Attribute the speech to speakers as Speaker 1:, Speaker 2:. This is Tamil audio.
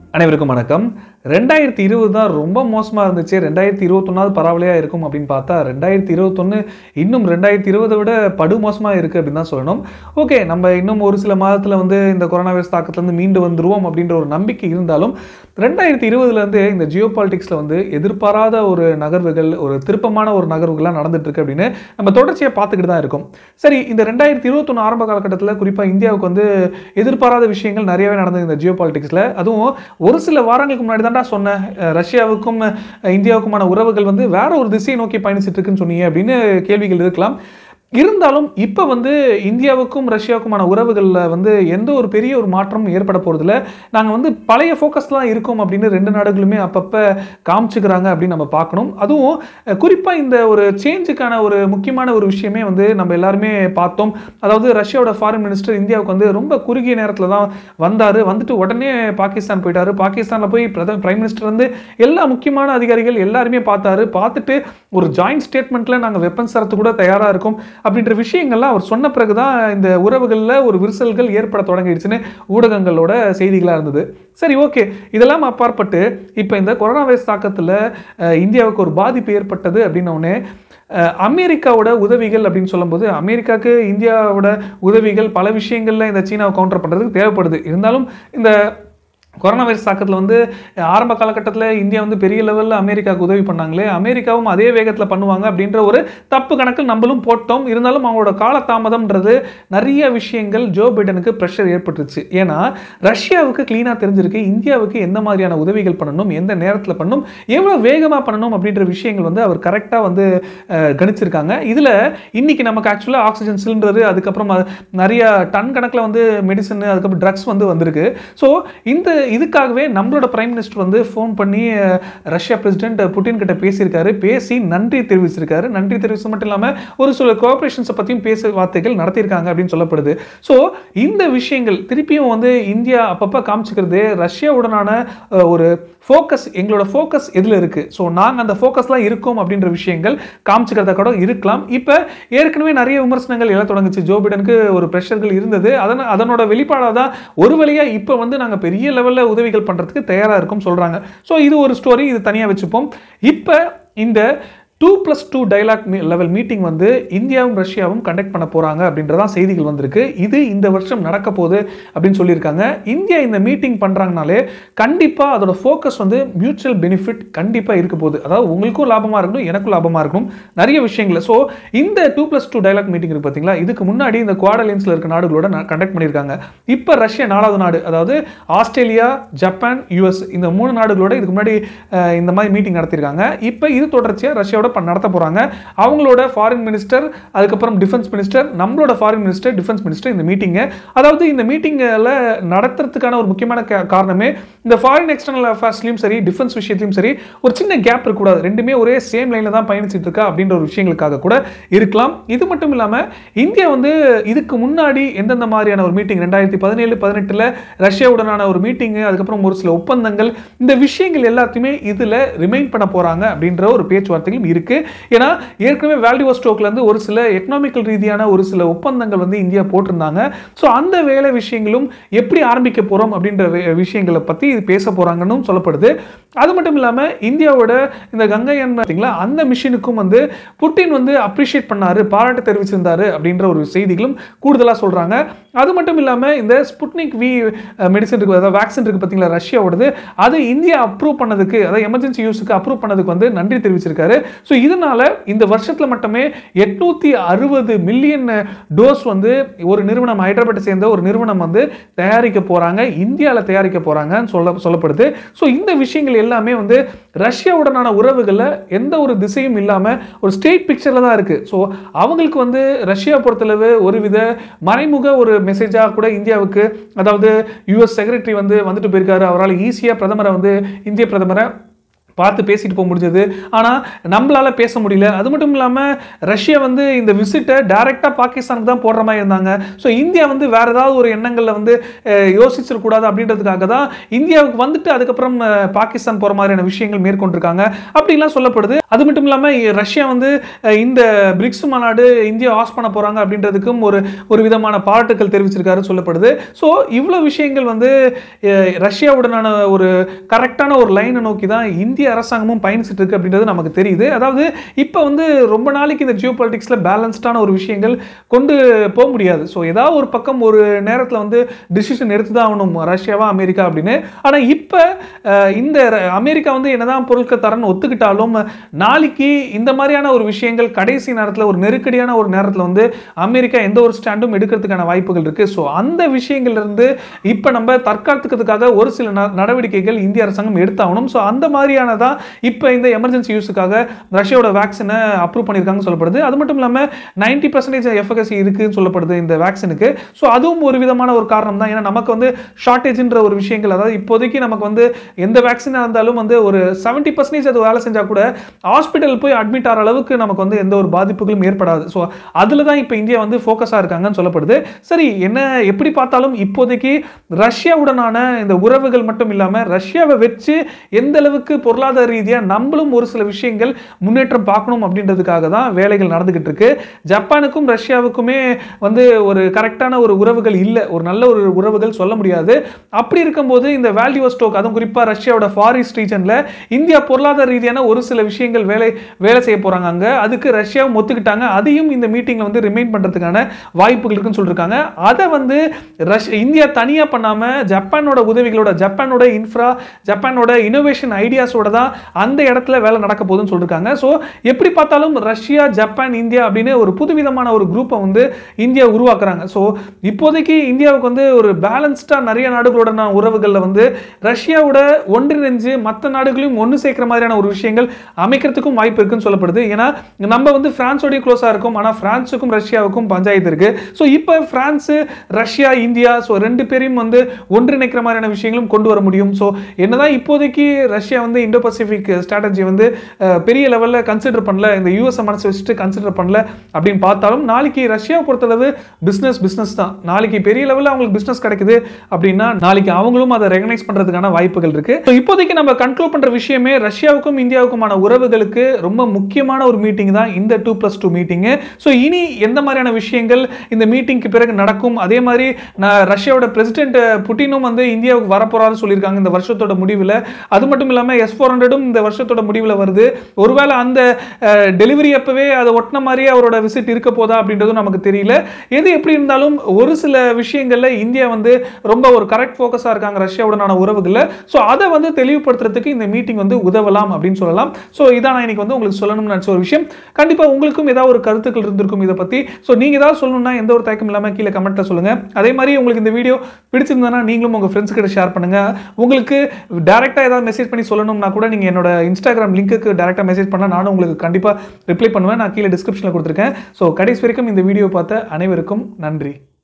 Speaker 1: அனைவருக்கும் வணக்கம் ரெண்டாயிரத்தி இருபது தான் ரொம்ப மோசமாக இருந்துச்சு ரெண்டாயிரத்தி இருபத்தொன்னாவது பரவலையாக இருக்கும் அப்படின்னு பார்த்தா ரெண்டாயிரத்தி இருபத்தொன்று இன்னும் ரெண்டாயிரத்தி இருபதை விட படு மோசமாக இருக்குது அப்படின்னு தான் சொல்லணும் ஓகே நம்ம இன்னும் ஒரு சில மாதத்தில் வந்து இந்த கொரோனா வைரஸ் தாக்கத்துலேருந்து மீண்டு வந்துருவோம் அப்படின்ற ஒரு நம்பிக்கை இருந்தாலும் ரெண்டாயிரத்தி இருபதுலேருந்து இந்த ஜியோ பாலிட்டிக்ஸில் வந்து எதிர்பாராத ஒரு நகர்வுகள் ஒரு திருப்பமான ஒரு நகர்வுகள்லாம் நடந்துட்டு இருக்கு அப்படின்னு நம்ம தொடர்ச்சியாக பார்த்துக்கிட்டு தான் இருக்கோம் சரி இந்த ரெண்டாயிரத்தி இருபத்தொன்று ஆரம்ப காலகட்டத்தில் குறிப்பாக இந்தியாவுக்கு வந்து எதிர்பாராத விஷயங்கள் நிறையவே நடந்தது இந்த ஜியோ பாலிட்டிக்ஸில் அதுவும் ஒரு சில வாரங்களுக்கு முன்னாடி தான்டா சொன்னேன் அஹ் ரஷ்யாவுக்கும் அஹ் இந்தியாவுக்குமான உறவுகள் வந்து வேற ஒரு திசையை நோக்கி பயணிச்சிட்டு இருக்குன்னு சொன்னீங்க அப்படின்னு கேள்விகள் இருக்கலாம் இருந்தாலும் இப்போ வந்து இந்தியாவுக்கும் ரஷ்யாவுக்குமான உறவுகளில் வந்து எந்த ஒரு பெரிய ஒரு மாற்றமும் ஏற்பட போகிறதில்ல நாங்கள் வந்து பழைய ஃபோக்கஸ்லாம் இருக்கோம் அப்படின்னு ரெண்டு நாடுகளுமே அப்பப்போ காமிச்சுக்கிறாங்க அப்படின்னு நம்ம பார்க்கணும் அதுவும் குறிப்பாக இந்த ஒரு சேஞ்சுக்கான ஒரு முக்கியமான ஒரு விஷயமே வந்து நம்ம எல்லாருமே பார்த்தோம் அதாவது ரஷ்யாவோட ஃபாரின் மினிஸ்டர் இந்தியாவுக்கு வந்து ரொம்ப குறுகிய நேரத்தில் தான் வந்தார் வந்துட்டு உடனே பாகிஸ்தான் போயிட்டாரு பாகிஸ்தானில் போய் பிரதம பிரைம் மினிஸ்டர் வந்து எல்லா முக்கியமான அதிகாரிகள் எல்லாருமே பார்த்தாரு பார்த்துட்டு ஒரு ஜாயிண்ட் ஸ்டேட்மெண்ட்டில் நாங்கள் வெப்பன்ஸ் தரத்து கூட தயாராக இருக்கோம் அப்படின்ற விஷயங்கள்லாம் அவர் சொன்ன பிறகு தான் இந்த உறவுகளில் ஒரு விரிசல்கள் ஏற்பட தொடங்கிடுச்சுன்னு ஊடகங்களோட செய்திகளாக இருந்தது சரி ஓகே இதெல்லாம் அப்பாற்பட்டு இப்போ இந்த கொரோனா வைரஸ் தாக்கத்தில் அஹ், இந்தியாவுக்கு ஒரு பாதிப்பு ஏற்பட்டது அப்படின்ன உடனே அஹ், அமெரிக்காவோட உதவிகள் அப்படின்னு சொல்லும்போது அமெரிக்காவுக்கு இந்தியாவோட உதவிகள் பல விஷயங்களில் இந்த சீனாவை கவுண்டர் பண்ணுறதுக்கு தேவைப்படுது இருந்தாலும் இந்த கொரோனா வைரஸ் தாக்கத்தில் வந்து ஆரம்ப காலகட்டத்தில் இந்தியா வந்து பெரிய லெவலில் அமெரிக்காவுக்கு உதவி பண்ணாங்களே அமெரிக்காவும் அதே வேகத்தில் பண்ணுவாங்க அப்படின்ற ஒரு தப்பு கணக்கில் நம்மளும் போட்டோம் இருந்தாலும் அவங்களோட காலதாமதம்ன்றது நிறைய விஷயங்கள் ஜோ பைடனுக்கு ப்ரெஷர் ஏற்பட்டுருச்சு ஏன்னா ரஷ்யாவுக்கு க்ளீனாக தெரிஞ்சிருக்கு இந்தியாவுக்கு எந்த மாதிரியான உதவிகள் பண்ணணும் எந்த நேரத்தில் பண்ணணும் எவ்வளோ வேகமாக பண்ணணும் அப்படின்ற விஷயங்கள் வந்து அவர் கரெக்டாக வந்து அஹ், கணிச்சிருக்காங்க இதில் இன்னைக்கு நமக்கு ஆக்சுவலாக ஆக்சிஜன் சிலிண்டரு அதுக்கப்புறம் அது நிறைய டன் கணக்கில் வந்து மெடிசன் அதுக்கப்புறம் ட்ரக்ஸ் வந்து வந்திருக்கு ஸோ இந்த இதுக்காகவே நம்மளோட பிரைம் மினிஸ்டர் வந்து ஃபோன் பண்ணி அஹ், ரஷ்யா பிரசிடென்ட் புட்டின் கிட்ட பேசியிருக்காரு பேசி நன்றி தெரிவிச்சிருக்காரு நன்றி தெரிவிச்சது மட்டும் இல்லாமல் ஒரு சில கோஆப்ரேஷன்ஸை பற்றியும் பேச வார்த்தைகள் நடத்தியிருக்காங்க அப்படின்னு சொல்லப்படுது ஸோ இந்த விஷயங்கள் திருப்பியும் வந்து இந்தியா அப்பப்போ காமிச்சிக்கிறது ரஷ்யாவுடனான அஹ், ஒரு ஃபோக்கஸ் எங்களோட ஃபோக்கஸ் எதில் இருக்குது ஸோ நாங்கள் அந்த ஃபோக்கஸ்லாம் இருக்கோம் அப்படின்ற விஷயங்கள் காமிச்சிக்கிறத கூட இருக்கலாம் இப்போ ஏற்கனவே நிறைய விமர்சனங்கள் எல்லாம் தொடங்குச்சு ஜோ பிடனுக்கு ஒரு ப்ரெஷர்கள் இருந்தது அதன அதனோட வெளிப்பாடாக தான் ஒரு வழியாக இப்போ வந்து நாங்கள் பெரிய லெவலில் உதவிகள் பண்ணுறதுக்கு தயாராக இருக்கோம் சொல்கிறாங்க ஸோ இது ஒரு ஸ்டோரி இது தனியாக வச்சுப்போம் இப்போ இந்த two plus two dialogue level meeting வந்து இந்தியாவும் ரஷ்யாவும் கண்டக்ட் பண்ண போகிறாங்க அப்படின்றதான் செய்திகள் வந்திருக்கு இது இந்த வருஷம் நடக்க போகுது அப்படின்னு சொல்லியிருக்காங்க இந்தியா இந்த மீட்டிங் பண்ணுறாங்கனாலே கண்டிப்பாக அதோட ஃபோக்கஸ் வந்து மியூச்சுவல் பெனிஃபிட் கண்டிப்பாக இருக்க போகுது அதாவது உங்களுக்கும் லாபமாக இருக்கணும் எனக்கும் லாபமாக இருக்கணும் நிறைய விஷயங்கள் ஸோ இந்த two plus two dialogue meeting இருக்கு பார்த்தீங்களா இதுக்கு முன்னாடி இந்த குவாடலைன்ஸில் இருக்க நாடுகளோட கண்டக்ட் பண்ணியிருக்காங்க இப்போ ரஷ்யா நாலாவது நாடு அதாவது ஆஸ்திரேலியா ஜப்பான் யூஎஸ் இந்த மூணு நாடுகளோட இதுக்கு முன்னாடி அஹ், இந்த மாதிரி மீட்டிங் நடத்தியிருக்காங்க இப்போ இது தொடர்ச்சியாக ரஷ்யாவோட ப- நடத்த போகிறாங்க அவங்களோட ஃபாரின் மினிஸ்டர் அதுக்கப்புறம் டிஃபென்ஸ் மினிஸ்டர் நம்மளோட ஃபாரின் மினிஸ்டர் டிஃபென்ஸ் மினிஸ்டர் இந்த மீட்டிங்கை அதாவது இந்த மீட்டிங்கில் நடத்துறதுக்கான ஒரு முக்கியமான கா- காரணமே இந்த ஃபாரின் எக்ஸ்டர்னல் அஃபேர்ஸ்லையும் சரி டிஃபென்ஸ் விஷயத்தையும் சரி ஒரு சின்ன கேப் இருக்கக்கூடாது ரெண்டுமே ஒரே சேம் லைனில் தான் பயணிச்சுட்டு இருக்கா அப்படின்ற ஒரு விஷயங்களுக்காக கூட இருக்கலாம் இது மட்டும் இல்லாமல் இந்தியா வந்து இதுக்கு முன்னாடி எந்தெந்த மாதிரியான ஒரு மீட்டிங் ரெண்டாயிரத்தி பதினேழு பதினெட்டில் ரஷ்யாவுடனான ஒரு மீட்டிங்கு அதுக்கப்புறம் ஒரு சில ஒப்பந்தங்கள் இந்த விஷயங்கள் எல்லாத்தையுமே இதில் ரிமைண்ட் பண்ண போகிறாங்க அப்படின்ற ஒரு பேச்சுவார்த்தைகளும் இருக்கு ஏன்னா ஏற்கனவே வேல்யூ ஸ்டோக்லேருந்து ஒரு சில எக்கனாமிக்கல் ரீதியான ஒரு சில ஒப்பந்தங்கள் வந்து இந்தியா போட்டிருந்தாங்க ஸோ அந்த வேலை விஷயங்களும் எப்படி ஆரம்பிக்க போகிறோம் அப்படின்ற வே- விஷயங்களை பற்றி பேச போகிறாங்கன்னு சொல்லப்படுது அது மட்டும் இல்லாமல் இந்தியாவோட இந்த கங்கையன் பார்த்தீங்களா அந்த மிஷினுக்கும் வந்து புட்டின் வந்து அப்ரிஷியேட் பண்ணாரு பாராட்டு தெரிவிச்சிருந்தாரு அப்படின்ற ஒரு செய்திகளும் கூடுதலாக சொல்கிறாங்க அது மட்டும் இல்லாமல் இந்த ஸ்புட்னிக் வி மெடிசன் இருக்கு அதாவது வேக்சின் இருக்கு பார்த்தீங்களா ரஷ்யாவோடது அது இந்தியா அப்ரூவ் பண்ணதுக்கு அதாவது எமர்ஜென்சி யூஸுக்கு அப்ரூவ் பண்ணதுக்கு வந்து நன்றி தெரிவிச்சிருக்காரு ஸோ இதனால இந்த வருஷத்தில் மட்டுமே எட்நூத்தி அறுபது மில்லியன் டோஸ் வந்து ஒரு நிறுவனம் ஹைதராபாத்தை சேர்ந்த ஒரு நிறுவனம் வந்து தயாரிக்க போறாங்க இந்தியாவில் தயாரிக்க போறாங்கன்னு சொல்ல சொல்லப்படுது ஸோ இந்த விஷயங்கள் எல்லாமே வந்து ரஷ்யாவுடனான உறவுகளில் எந்த ஒரு திசையும் இல்லாமல் ஒரு ஸ்டேட் பிக்சரில் தான் இருக்கு ஸோ அவங்களுக்கு வந்து ரஷ்யா பொறுத்தளவு ஒருவித மறைமுக ஒரு மெசேஜாக கூட இந்தியாவுக்கு அதாவது யுஎஸ் செக்ரட்டரி வந்து வந்துட்டு போயிருக்காரு அவரால் ஈஸியாக பிரதமரை வந்து இந்திய பிரதமரை பார்த்து பேசிட்டு போக முடிஞ்சது ஆனால் நம்மளால பேச முடியல அது மட்டும் இல்லாமல் ரஷ்யா வந்து இந்த விசிட்டை டைரெக்டாக பாகிஸ்தானுக்கு தான் போடுற மாதிரி இருந்தாங்க ஸோ இந்தியா வந்து வேற ஏதாவது ஒரு எண்ணங்களில் வந்து அஹ், யோசிச்சிடக்கூடாது அப்படின்றதுக்காக தான் இந்தியாவுக்கு வந்துட்டு அதுக்கப்புறம் அஹ், பாகிஸ்தான் போகிற மாதிரியான விஷயங்கள் மேற்கொண்டிருக்காங்க அப்படிலாம் சொல்லப்படுது அது மட்டும் இல்லாமல் ரஷ்யா வந்து அஹ், இந்த பிரிக்ஸ் மாநாடு இந்தியா ஆஸ் பண்ண போகிறாங்க அப்படின்றதுக்கும் ஒரு ஒரு விதமான பாராட்டுக்கள் தெரிவிச்சிருக்காரு சொல்லப்படுது ஸோ இவ்வளோ விஷயங்கள் வந்து அஹ், ரஷ்யாவுடனான ஒரு கரெக்டான ஒரு லைனை நோக்கி தான் இந்திய அரசாங்கமும் பயணிச்சுட்டு இருக்கு அப்படின்றது நமக்கு தெரியுது அதாவது இப்போ வந்து ரொம்ப நாளைக்கு இந்த ஜியோ பாலிட்டிக்ஸில் பேலன்ஸ்டான ஒரு விஷயங்கள் கொண்டு போக முடியாது ஸோ ஏதாவது ஒரு பக்கம் ஒரு நேரத்தில் வந்து டிசிஷன் எடுத்து தான் ஆகணும் ரஷ்யாவா அமெரிக்கா அப்படின்னு ஆனால் இப்போ இந்த ர- அமெரிக்கா வந்து என்னதான் பொருட்கள் தரன்னு ஒத்துக்கிட்டாலும் நாளைக்கு இந்த மாதிரியான ஒரு விஷயங்கள் கடைசி நேரத்தில் ஒரு நெருக்கடியான ஒரு நேரத்தில் வந்து அமெரிக்கா எந்த ஒரு ஸ்டாண்டும் எடுக்கிறதுக்கான வாய்ப்புகள் இருக்கு ஸோ அந்த விஷயங்கள்ல இருந்து இப்போ நம்ம தற்காத்துக்கிறதுக்காக ஒரு சில ந- நடவடிக்கைகள் இந்திய அரசாங்கம் எடுத்தாகணும் ஸோ அந்த மாதிரியானதான் இப்போ இந்த எமர்ஜென்சி யூஸுக்காக ரஷ்யாவோட வேக்சினை அப்ரூவ் பண்ணியிருக்காங்கன்னு சொல்லப்படுது அது மட்டும் இல்லாமல் நைன்டி பர்சன்டேஜ் எஃபகசி இருக்குன்னு சொல்லப்படுது இந்த வேக்சினுக்கு ஸோ அதுவும் ஒரு விதமான ஒரு காரணம் தான் ஏன்னா நமக்கு வந்து ஷார்ட்டேஜ்ன்ற ஒரு விஷயங்கள் அதாவது இப்போதைக்கு நமக்கு வந்து எந்த வேக்சினாக இருந்தாலும் வந்து ஒரு செவன்ட்டி பர்சன்டேஜ் அது வேலை செஞ்சால் கூட ஹாஸ்பிட்டல் போய் அட்மிட் ஆகிற அளவுக்கு நமக்கு வந்து எந்த ஒரு பாதிப்புகளும் ஏற்படாது ஸோ அதில் தான் இப்போ இந்தியா வந்து ஃபோக்கஸாக இருக்காங்கன்னு சொல்லப்படுது சரி என்ன எப்படி பார்த்தாலும் இப்போதைக்கு ரஷ்யாவுடனான இந்த உறவுகள் மட்டும் இல்லாமல் ரஷ்யாவை வச்சு எந்த அளவுக்கு பொருளாதார ரீதியாக நம்மளும் ஒரு சில விஷயங்கள் முன்னேற்றம் பார்க்கணும் அப்படின்றதுக்காக தான் வேலைகள் நடந்துகிட்டு இருக்கு ஜப்பானுக்கும் ரஷ்யாவுக்குமே வந்து ஒரு கரெக்டான ஒரு உறவுகள் இல்லை ஒரு நல்ல ஒரு உறவுகள் சொல்ல முடியாது அப்படி இருக்கும்போது இந்த வேல்யூஸ்டோக் அதுவும் குறிப்பாக ரஷ்யாவோட ஃபாரிஸ்ட் ரீஜனில் இந்தியா பொருளாதார ரீதியான ஒரு சில விஷயங்கள் வேலை வேலை செய்ய போகிறாங்க அங்கே அதுக்கு ரஷ்யாவும் ஒத்துக்கிட்டாங்க அதையும் இந்த மீட்டிங்கில் வந்து ரிமைண்ட் பண்ணுறதுக்கான வாய்ப்புகள் இருக்குன்னு சொல்லியிருக்காங்க அதை வந்து ரஷ் இந்தியா தனியாக பண்ணாமல் ஜப்பானோட உதவிகளோட ஜப்பானோட இன்ஃப்ரா ஜப்பானோட இனோவேஷன் ஐடியாஸோட தான் அந்த இடத்துல வேலை நடக்க போகுதுன்னு சொல்லியிருக்காங்க ஸோ எப்படி பார்த்தாலும் ரஷ்யா ஜப்பான் இந்தியா அப்படின்னு ஒரு புதுவிதமான ஒரு குரூப்பை வந்து இந்தியா உருவாக்குறாங்க ஸோ இப்போதைக்கு இந்தியாவுக்கு வந்து ஒரு பேலன்ஸ்டாக நிறைய நாடுகளோட உறவுகளில் வந்து ரஷ்யாவோட ஒன்றிணைஞ்சு மற்ற நாடுகளையும் ஒன்று சேர்க்கிற மாதிரியான ஒரு விஷயங்கள் அமைக்கிறதுக்கும் வாய்ப்பு இருக்குன்னு சொல்லப்படுது ஏன்னா நம்ம வந்து பிரான்ஸோடய க்ளோஸாக இருக்கும் ஆனால் பிரான்ஸுக்கும் ரஷ்யாவுக்கும் பஞ்சாயத்து இருக்கு ஸோ இப்போ பிரான்ஸு ரஷ்யா இந்தியா ஸோ ரெண்டு பேரையும் வந்து ஒன்றிணைக்கிற மாதிரியான விஷயங்களும் கொண்டு வர முடியும் ஸோ என்னதான் இப்போதைக்கு ரஷ்யா வந்து இந்தோ பசிபிக் ஸ்ட்ராட்டஜி வந்து அஹ், பெரிய லெவலில் கன்சிடர் பண்ணல இந்த யூஎஸ் மனசு வச்சுட்டு கன்சிடர் பண்ணல அப்படின்னு பார்த்தாலும் நாளைக்கு ரஷ்யாவை பொறுத்தளவு பிஸ்னஸ் பிஸ்னஸ் தான் நாளைக்கு பெரிய லெவலில் அவங்களுக்கு பிஸ்னஸ் கிடைக்குது அப்படின்னா நாளைக்கு அவங்களும் அதை ரெகனைஸ் பண்ணுறதுக்கான வாய்ப்புகள் இருக்கு ஸோ இப்போதைக்கு நம்ம கன்க்ளூட் பண்ணுற விஷயமே ரஷ்யாவுக்கும் இந்தியாவுக்குமான உறவுகளுக்கு ரொம்ப முக்கியமான ஒரு மீட்டிங் தான் இந்த two plus two meeting so இனி எந்த மாதிரியான விஷயங்கள் இந்த மீட்டிங்க்கு பிறகு நடக்கும் அதே மாதிரி நான் ரஷ்யாவோட பிரசிடென்ட் புட்டினும் வந்து இந்தியாவுக்கு வரப்போறாரு சொல்லியிருக்காங்க இந்த வருஷத்தோட முடிவில் அது மட்டும் இல்லாமல் எஸ் ஃபோர் ஹண்ட்ரடும் இந்த வருஷத்தோட முடிவில் வருது ஒருவேளை அந்த டெலிவரி அப்பவே அதை ஒட்டின மாதிரியே அவரோட விசிட் இருக்க போதா அப்படின்றதும் நமக்கு தெரியல எது எப்படி இருந்தாலும் ஒரு சில விஷயங்களில் இந்தியா வந்து ரொம்ப ஒரு கரெக்ட் ஃபோக்கஸாக இருக்காங்க ரஷ்யாவுடனான உறவுகளில் ஸோ அதை வந்து தெளிவுபடுத்துறதுக்கு இந்த மீட்டிங் வந்து உதவலாம் அப்படின்னு சொல்லலாம் ஸோ இதான் நான் இன்னைக்கு வந்து உங்களுக்கு சொல்லணும்னு நினச்ச ஒரு விஷயம் கண்டிப்பாக உங்களுக்கும் ஏதாவது ஒரு கருத்துக்கள் இருந்திருக்கும் இதை பற்றி ஸோ நீங்கள் ஏதாவது சொல்லணும்னா எந்த ஒரு தயக்கம் இல்லாமல் கீழே கமெண்ட்டில் சொல்லுங்கள் அதே மாதிரி உங்களுக்கு இந்த வீடியோ பிடிச்சிருந்ததுன்னா நீங்களும் உங்கள் ஃப்ரெண்ட்ஸ் கிட்ட ஷேர் பண்ணுங்கள் உங்களுக்கு டேரெக்டாக ஏதாவது மெசேஜ் பண்ணி சொல்லணும்னா கூட நீங்கள் என்னோட இன்ஸ்டாகிராம் லிங்க்குக்கு டேரெக்டாக மெசேஜ் பண்ணால் நானும் உங்களுக்கு கண்டிப்பாக ரிப்ளை பண்ணுவேன் நான் கீழே டிஸ்கிரிப்ஷனில் கொடுத்துருக்கேன் ஸோ கடைசி வரைக்கும் இந்த வீடியோ பார்த்த அனைவருக்கும் நன்றி